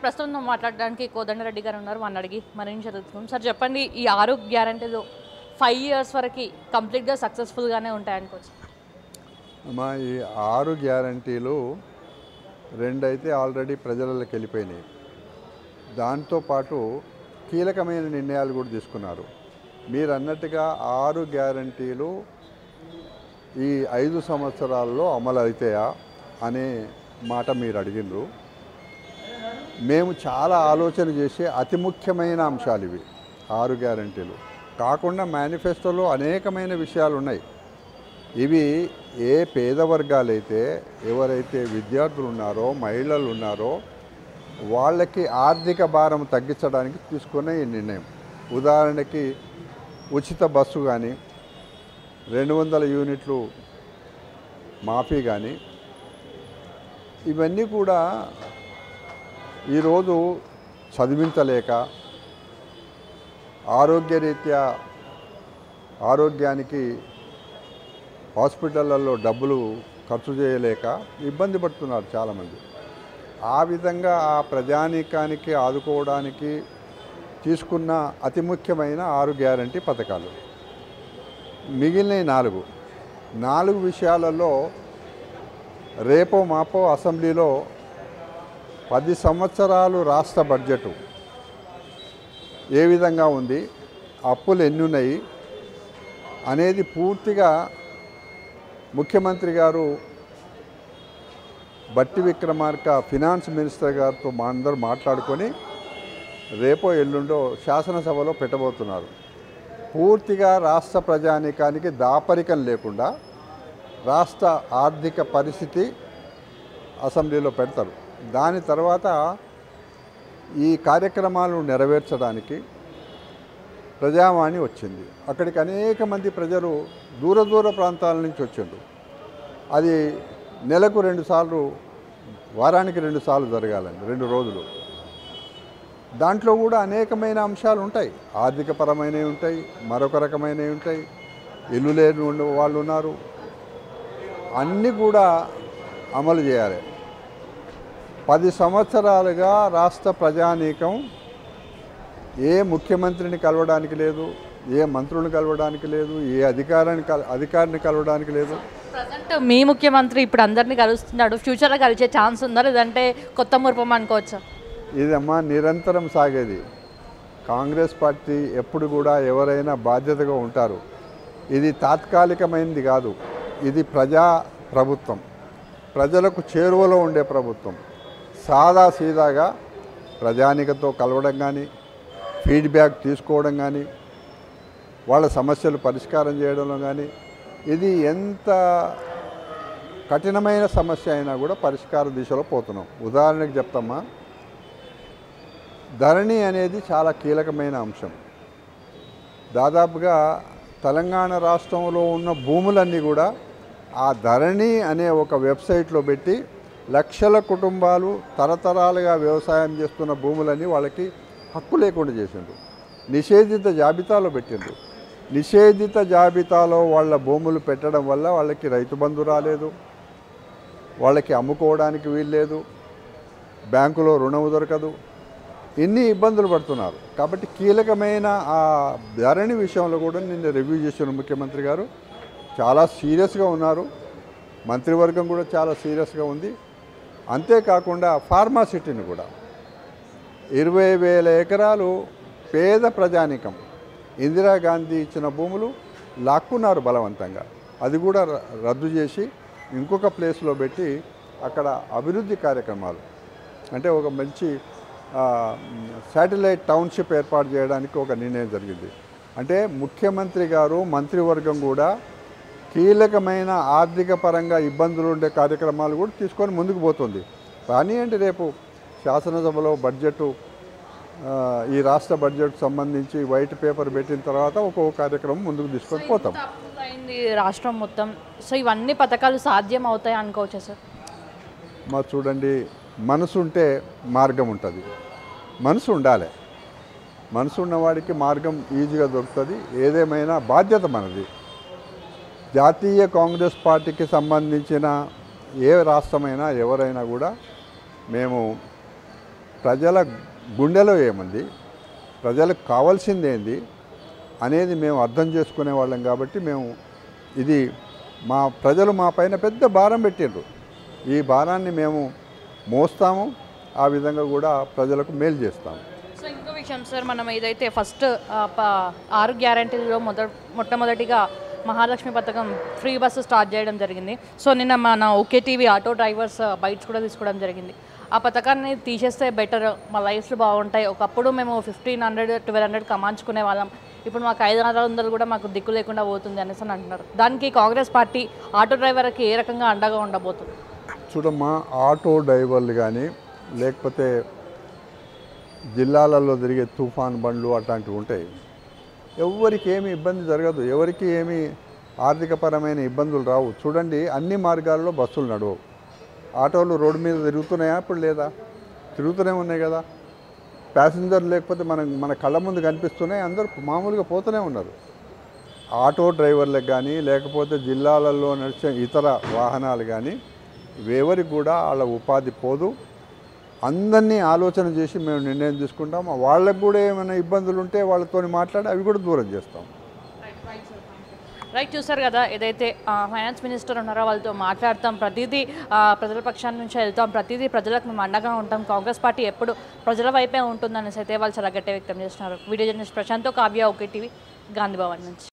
ప్రస్తుతం మాట్లాడడానికి కోదండరెడ్డి గారు ఉన్నారు వాళ్ళని అడిగి మరిన్ని చదువుతున్నాం సార్ చెప్పండి ఈ ఆరు గ్యారంటీలు ఫైవ్ ఇయర్స్ వరకు కంప్లీట్గా సక్సెస్ఫుల్గానే ఉంటాయి అనుకోవచ్చు మా ఈ ఆరు గ్యారంటీలు రెండైతే ఆల్రెడీ ప్రజలకి వెళ్ళిపోయినాయి దాంతోపాటు కీలకమైన నిర్ణయాలు కూడా తీసుకున్నారు మీరు అన్నట్టుగా ఆరు గ్యారంటీలు ఈ ఐదు సంవత్సరాల్లో అమలు అవుతాయా అనే మాట మీరు అడిగినారు మేము చాలా ఆలోచన చేసే అతి ముఖ్యమైన అంశాలు ఇవి ఆరు గ్యారంటీలు కాకుండా మేనిఫెస్టోలో అనేకమైన విషయాలు ఉన్నాయి ఇవి ఏ పేద వర్గాలైతే ఎవరైతే విద్యార్థులు ఉన్నారో మహిళలు ఉన్నారో వాళ్ళకి ఆర్థిక భారం తగ్గించడానికి తీసుకునే ఈ నిర్ణయం ఉదాహరణకి ఉచిత బస్సు కానీ రెండు వందల యూనిట్లు మాఫీ కానీ ఇవన్నీ కూడా ఈరోజు చదివించలేక ఆరోగ్యరీత్యా ఆరోగ్యానికి హాస్పిటళ్ళల్లో డబ్బులు ఖర్చు చేయలేక ఇబ్బంది పడుతున్నారు చాలామంది ఆ విధంగా ఆ ప్రజానీకానికి ఆదుకోవడానికి తీసుకున్న అతి ముఖ్యమైన ఆరు గ్యారంటీ పథకాలు మిగిలిన నాలుగు నాలుగు విషయాలలో రేపో మాపో అసెంబ్లీలో పది సంవత్సరాలు రాష్ట్ర బడ్జెటు ఏ విధంగా ఉంది అప్పులు ఎన్ని ఉన్నాయి అనేది పూర్తిగా ముఖ్యమంత్రి గారు బట్టి విక్రమార్క ఫినాన్స్ మినిస్టర్ గారితో మా అందరూ మాట్లాడుకొని రేపో ఎల్లుండో శాసనసభలో పెట్టబోతున్నారు పూర్తిగా రాష్ట్ర ప్రజానీకానికి దాపరికం లేకుండా రాష్ట్ర ఆర్థిక పరిస్థితి అసెంబ్లీలో పెడతారు దాని తర్వాత ఈ కార్యక్రమాలను నెరవేర్చడానికి ప్రజావాణి వచ్చింది అక్కడికి అనేక మంది ప్రజలు దూర దూర ప్రాంతాల నుంచి వచ్చిండ్రు అది నెలకు రెండు సార్లు వారానికి రెండు సార్లు జరగాలండి రెండు రోజులు దాంట్లో కూడా అనేకమైన అంశాలు ఉంటాయి ఆర్థికపరమైనవి ఉంటాయి మరొక రకమైనవి ఉంటాయి ఇల్లు లేని ఉన్న వాళ్ళు ఉన్నారు అన్నీ కూడా అమలు చేయాలి పది సంవత్సరాలుగా రాష్ట్ర ప్రజానీకం ఏ ముఖ్యమంత్రిని కలవడానికి లేదు ఏ మంత్రులను కలవడానికి లేదు ఏ అధికారాన్ని కల అధికారిని కలవడానికి లేదు ప్రజెంట్ మీ ముఖ్యమంత్రి ఇప్పుడు అందరినీ కలుస్తున్నాడు ఫ్యూచర్లో కలిసే ఛాన్స్ ఉందా లేదంటే కొత్త మురపం అనుకోవచ్చా ఇదమ్మా నిరంతరం సాగేది కాంగ్రెస్ పార్టీ ఎప్పుడు కూడా ఎవరైనా బాధ్యతగా ఉంటారు ఇది తాత్కాలికమైనది కాదు ఇది ప్రజా ప్రభుత్వం ప్రజలకు చేరువలో ఉండే ప్రభుత్వం సాదా సీదాగా ప్రజానికతో కలవడం కానీ ఫీడ్బ్యాక్ తీసుకోవడం కానీ వాళ్ళ సమస్యలు పరిష్కారం చేయడంలో కానీ ఇది ఎంత కఠినమైన సమస్య అయినా కూడా పరిష్కార దిశలో పోతున్నాం ఉదాహరణకు చెప్తామా ధరణి అనేది చాలా కీలకమైన అంశం దాదాపుగా తెలంగాణ రాష్ట్రంలో ఉన్న భూములన్నీ కూడా ఆ ధరణి అనే ఒక వెబ్సైట్లో పెట్టి లక్షల కుటుంబాలు తరతరాలుగా వ్యవసాయం చేస్తున్న భూములన్నీ వాళ్ళకి హక్కు లేకుండా చేసిండ్రు నిషేధిత జాబితాలో పెట్టిండ్రు నిషేధిత జాబితాలో వాళ్ళ భూములు పెట్టడం వల్ల వాళ్ళకి రైతు బంధు రాలేదు వాళ్ళకి అమ్ముకోవడానికి వీల్లేదు బ్యాంకులో రుణం దొరకదు ఇన్ని ఇబ్బందులు పడుతున్నారు కాబట్టి కీలకమైన ఆ ధరణి విషయంలో కూడా నిన్న రివ్యూ చేసిన ముఖ్యమంత్రి గారు చాలా సీరియస్గా ఉన్నారు మంత్రివర్గం కూడా చాలా సీరియస్గా ఉంది అంతేకాకుండా ఫార్మాసిటీని కూడా ఇరవై వేల ఎకరాలు పేద ప్రజానికం ఇందిరాగాంధీ ఇచ్చిన భూములు లాక్కున్నారు బలవంతంగా అది కూడా ర- రద్దు చేసి ఇంకొక ప్లేస్లో పెట్టి అక్కడ అభివృద్ధి కార్యక్రమాలు అంటే ఒక మంచి శాటిలైట్ టౌన్షిప్ ఏర్పాటు చేయడానికి ఒక నిర్ణయం జరిగింది అంటే ముఖ్యమంత్రి గారు మంత్రివర్గం కూడా కీలకమైన ఆర్థిక పరంగా ఇబ్బందులు ఉండే కార్యక్రమాలు కూడా తీసుకొని ముందుకు పోతుంది కానీ అంటే రేపు శాసనసభలో బడ్జెట్ ఆ, ఈ రాష్ట్ర బడ్జెట్ సంబంధించి వైట్ పేపర్ పెట్టిన తర్వాత ఒక్కొక్క కార్యక్రమం ముందుకు తీసుకొని పోతాం అప్రూవ్ అయింది రాష్ట్రం మొత్తం సో ఇవన్నీ పథకాలు సాధ్యం అవుతాయి అనుకోవచ్చా సార్ మా చూడండి మనసు ఉంటే మార్గం ఉంటుంది మనసు ఉండాలి మనసు ఉన్నవాడికి మార్గం ఈజీగా దొరుకుతుంది ఏదేమైనా బాధ్యత మనది జాతీయ కాంగ్రెస్ పార్టీకి సంబంధించిన ఏ రాష్ట్రమైనా ఎవరైనా కూడా మేము ప్రజల గుండెలో ఏముంది ప్రజలకు కావాల్సిందేంది అనేది మేము అర్థం చేసుకునే వాళ్ళం కాబట్టి మేము ఇది మా ప్రజలు మా పైన పెద్ద భారం పెట్టిండ్రు ఈ భారాన్ని మేము మోస్తాము ఆ విధంగా కూడా ప్రజలకు మేలు చేస్తాము సో ఇంకో విషయం సార్ మనం ఏదైతే ఫస్ట్ ఆ, ప- ఆరు గ్యారంటీలో మొద మొట్టమొదటిగా మహాలక్ష్మి పథకం ఫ్రీ బస్సు స్టార్ట్ చేయడం జరిగింది సో నిన్న మన OK TV auto drivers bites కూడా తీసుకోవడం జరిగింది ఆ పథకాన్ని తీసేస్తే బెటర్ మా లైఫ్లు బాగుంటాయి ఒకప్పుడు మేము ఫిఫ్టీన్ హండ్రెడ్ ట్వెల్వ్ హండ్రెడ్ కమాంచుకునే వాళ్ళం ఇప్పుడు మాకు ఐదు ఆరు వందలు కూడా మాకు దిక్కు లేకుండా పోతుంది అనేసి అని అంటున్నారు దానికి కాంగ్రెస్ పార్టీ ఆటో డ్రైవర్కి ఏ రకంగా అండగా ఉండబోతుంది చూడమ్మా ఆటో డ్రైవర్లు కానీ లేకపోతే జిల్లాలలో తిరిగే తుఫాన్ బండ్లు అట్లాంటివి ఉంటాయి ఎవరికి ఏమి ఇబ్బంది జరగదు ఎవరికి ఏమి ఆర్థికపరమైన ఇబ్బందులు రావు చూడండి అన్ని మార్గాల్లో బస్సులు నడవవు ఆటోలు రోడ్డు మీద తిరుగుతున్నాయా ఇప్పుడు లేదా తిరుగుతూనే ఉన్నాయి కదా ప్యాసింజర్ లేకపోతే మన మన కళ్ళ ముందు కనిపిస్తున్నాయి అందరూ మామూలుగా పోతూనే ఉన్నారు ఆటో డ్రైవర్లకు కానీ లేకపోతే జిల్లాలలో నడిచే ఇతర వాహనాలు కానీ ఎవరికి కూడా వాళ్ళ ఉపాధి పోదు అందరినీ ఆలోచన చేసి మేము నిర్ణయం తీసుకుంటాం వాళ్ళకు కూడా ఏమైనా ఇబ్బందులు ఉంటే వాళ్ళతో మాట్లాడి అవి కూడా దూరం చేస్తాం రైట్ చూసారు కదా ఏదైతే ఆ, ఫైనాన్స్ మినిస్టర్ ఉన్నారో వాళ్ళతో మాట్లాడతాం ప్రతిదీ ఆ, ప్రజల పక్షాన్ని నుంచి వెళ్తాం ప్రతిదీ ప్రజలకు మేము అండగా ఉంటాం కాంగ్రెస్ పార్టీ ఎప్పుడు ప్రజల వైపే ఉంటుందనేసి అయితే వాళ్ళు చాలా గట్టిగా వ్యక్తం చేస్తున్నారు video journalist Prashanth Kavya OK TV Gandhi Bhavan నుంచి